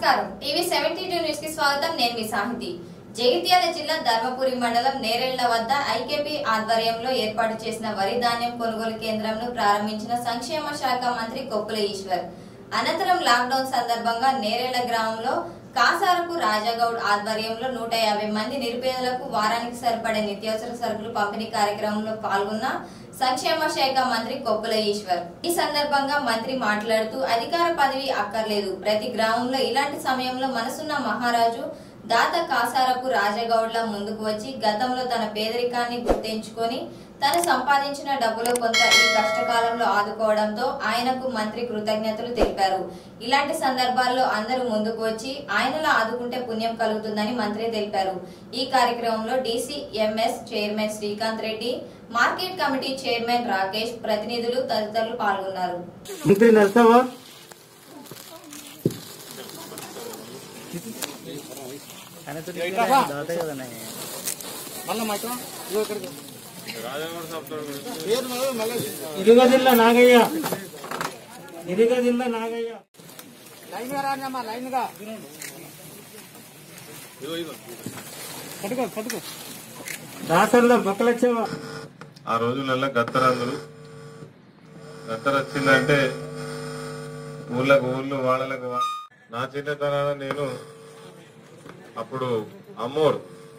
నమస్కారం TV seventy two news కి స్వాగతం నేను మీ సాహితి జగిత్యాల జిల్లా ధర్మపురి మండలం నేరేళ్ల వద్ద ఐకేపీ ఆధ్వర్యంలో ఏర్పాటు చేసిన వరి ధాన్యం కొనుగోలు కేంద్రంను ప్రారంభించిన సంక్షేమ శాఖ మంత్రి కొప్పుల ఈశ్వర్ అనంతరం లాక్డౌన్ సందర్భంగా నేరేళ్ల గ్రామంలో కాసారపు రాజాగౌడ్ ఆధ్వర్యంలో నూట యాభై మంది నిరుపేదలకు వారానికి సరిపడే నిత్యావసర సరుకులు పంపిణీ కార్యక్రమంలో పాల్గొన్న సంక్షేమ శాఖ మంత్రి కొప్పుల ఈశ్వర్ ఈ సందర్భంగా మంత్రి మాట్లాడుతూ అధికార పదవి అక్కర్లేదు ప్రతి గ్రామంలో ఇలాంటి సమయంలో మనసున్న మహారాజు దాత కాసారపు రాజగౌడ్ల ముందుకు వచ్చి గతంలో తన పేదరికాన్ని గుర్తించుకొని తను సంపాదించిన డబ్బులో కొంత ఈ కష్టకాలంలో ఆదుకోవడంతో ఆయనకు మంత్రి కృతజ్ఞతలు తెలిపారు ఇలాంటి సందర్భాల్లో అందరూ ముందుకు వచ్చి ఆయనలా ఆదుకుంటే పుణ్యం కలుగుతుందని మంత్రి తెలిపారు ఈ కార్యక్రమంలో DCMS chairman Srikanth Reddy market committee chairman Rakesh ప్రతినిధులు తదితరులు పాల్గొన్నారు మంత్రి నరసవా ఇరుగదిల్ల నాగయ్య ఇరుగదిల్ల నాగయ్య లైన్ గా రానమ్మా లైన్ గా పట్టుకో పట్టుకో దాసర్ల బొక్కలచ్చేవా ఆ రోజులలో గత్తరందులు గత్తర వచ్చిందంటే ఊళ్ళకు ఊళ్ళు వాళ్ళకు వా- నా చిన్నతనాన నేను అప్పుడు అమ్మోరు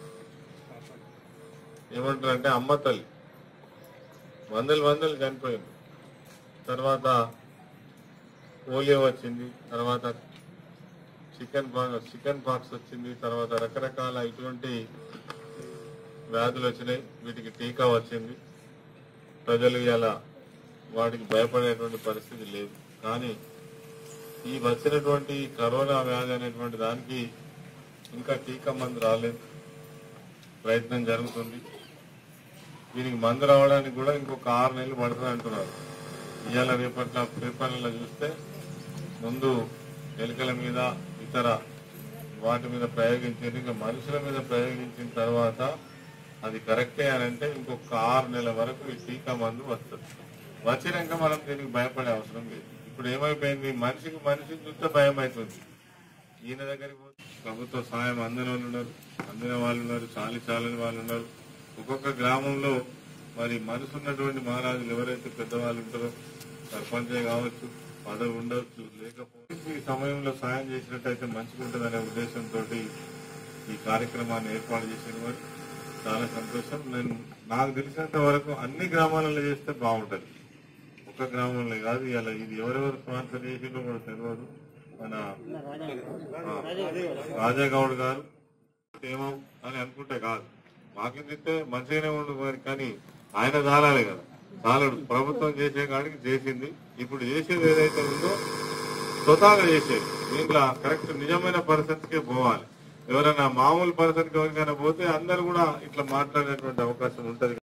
ఏమంటారంటే అమ్మ తల్లి వందలు వందలు చనిపోయింది తర్వాత పోలియో వచ్చింది తర్వాత చికెన్ పాక్స్ చికెన్ పాక్స్ వచ్చింది తర్వాత రకరకాల ఇటువంటి వ్యాధులు వచ్చినాయి వీటికి టీకా వచ్చింది ప్రజలు ఇలా వాటికి భయపడేటువంటి పరిస్థితి లేదు కానీ ఈ వచ్చినటువంటి ఈ కరోనా వ్యాధి అనేటువంటి దానికి ఇంకా టీకా మందు రాలేదు ప్రయత్నం జరుగుతుంది దీనికి మందు రావడానికి కూడా ఇంకొక ఆరు నెలలు పడుతుంది అంటున్నారు ఇవాళ రేపట్ల పేపర్లలో చూస్తే ముందు ఎలుకల మీద ఇతర వాటి మీద ప్రయోగించారు ఇంకా మనుషుల మీద ప్రయోగించిన తర్వాత అది కరెక్టే అని అంటే ఇంకొక ఆరు నెలల వరకు ఈ టీకా మందు వస్తుంది వచ్చినాక మనం దీనికి భయపడే అవసరం లేదు ఇప్పుడు ఏమైపోయింది మనిషికి మనిషికి చూస్తే భయం అవుతుంది ఈయన దగ్గరికి పోతే ప్రభుత్వ సాయం అందిన వాళ్ళు ఉన్నారు అందిన వాళ్ళు ఉన్నారు చాలి చాలని వాళ్ళు ఉన్నారు ఒక్కొక్క గ్రామంలో మరి మనసు ఉన్నటువంటి మహారాజులు ఎవరైతే పెద్దవాళ్ళు ఉంటారో సర్పంచే కావచ్చు పదవి ఉండవచ్చు లేకపోతే ఈ సమయంలో సాయం చేసినట్టయితే మంచిగుంటుందనే ఉద్దేశంతో ఈ కార్యక్రమాన్ని ఏర్పాటు చేసిన వారు చాలా సంతోషం నేను నాకు తెలిసినంత వరకు అన్ని గ్రామాలలో చేస్తే బాగుంటది ఒక్క గ్రామంలో కాదు ఇలా ఇది ఎవరెవరు స్పాన్సర్ చేసిందో కూడా తెలియదు మన ఆ, రాజాగౌడ్ గారు ఏమో అని అనుకుంటే కాదు మాకెందిస్తే మంచిగానే ఉండు మరి కానీ ఆయన చాలాలి కదా చాలడు ప్రభుత్వం చేసే కాడికి చేసింది ఇప్పుడు చేసేది ఏదైతే ఉందో స్వతహాగా చేసేది దీంట్లో కరెక్ట్ నిజమైన పరిస్థితికే పోవాలి ఎవరైనా మామూలు పరిస్థితికి ఎవరికైనా పోతే అందరు కూడా ఇట్లా మాట్లాడేటువంటి అవకాశం ఉంటది